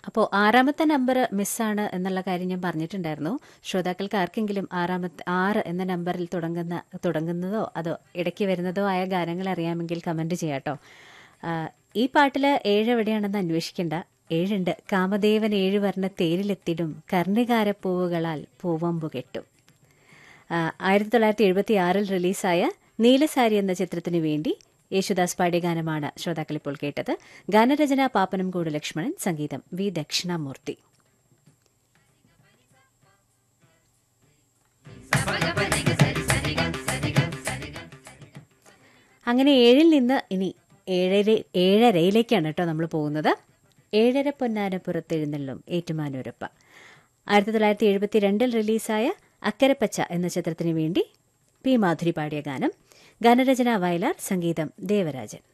അപ്പോൾ ആറാമത്തെ നമ്പർ മിസ്സാണ് എന്നുള്ള കാര്യം ഞാൻ പറഞ്ഞിട്ടുണ്ടായിരുന്നു ശ്രോതാക്കൾക്ക് ആർക്കെങ്കിലും ആറാമത്തെ ആറ് എന്ന നമ്പറിൽ തുടങ്ങുന്ന തുടങ്ങുന്നതോ അതോ ഇടയ്ക്ക് വരുന്നതോ ആയ ഗാനങ്ങൾ അറിയാമെങ്കിൽ കമൻറ്റ് ചെയ്യാട്ടോ ആ, ഈ പാട്ടിൽ ഏഴ് എവിടെയാണെന്ന് അന്വേഷിക്കേണ്ട ഏഴുണ്ട് കാമദേവൻ ഏഴ് വർണ്ണ തേരിലെത്തിടും കർണികാരപ്പൂവുകളാൽ പൂവമ്പു കെട്ടും ആ, ആയിരത്തി തൊള്ളായിരത്തി എഴുപത്തി ആറിൽ റിലീസായ നീലസാരി എന്ന ചിത്രത്തിനു വേണ്ടി യേശുദാസ് പാടിയ ഗാനമാണ് ശ്രോതാക്കൾ ഇപ്പോൾ കേട്ടത് ഗാനരചന പാപ്പനംകോട് ലക്ഷ്മണൻ സംഗീതം വി ദക്ഷിണാമൂർത്തി അങ്ങനെ ഏഴിൽ നിന്ന് ഇനി ഏഴര ഏഴരയിലേക്കാണ് കേട്ടോ നമ്മൾ പോകുന്നത് ഏഴര പൊന്നാന പുറത്തെഴുന്നള്ളും ഏറ്റുമാനൂരപ്പ ആയിരത്തി തൊള്ളായിരത്തി എഴുപത്തി രണ്ടിൽ റിലീസായ അക്കരപ്പച്ച എന്ന ചിത്രത്തിനു വേണ്ടി പി മാധുരി പാടിയ ഗാനം ഗാനരചന വയലാർ സംഗീതം ദേവരാജൻ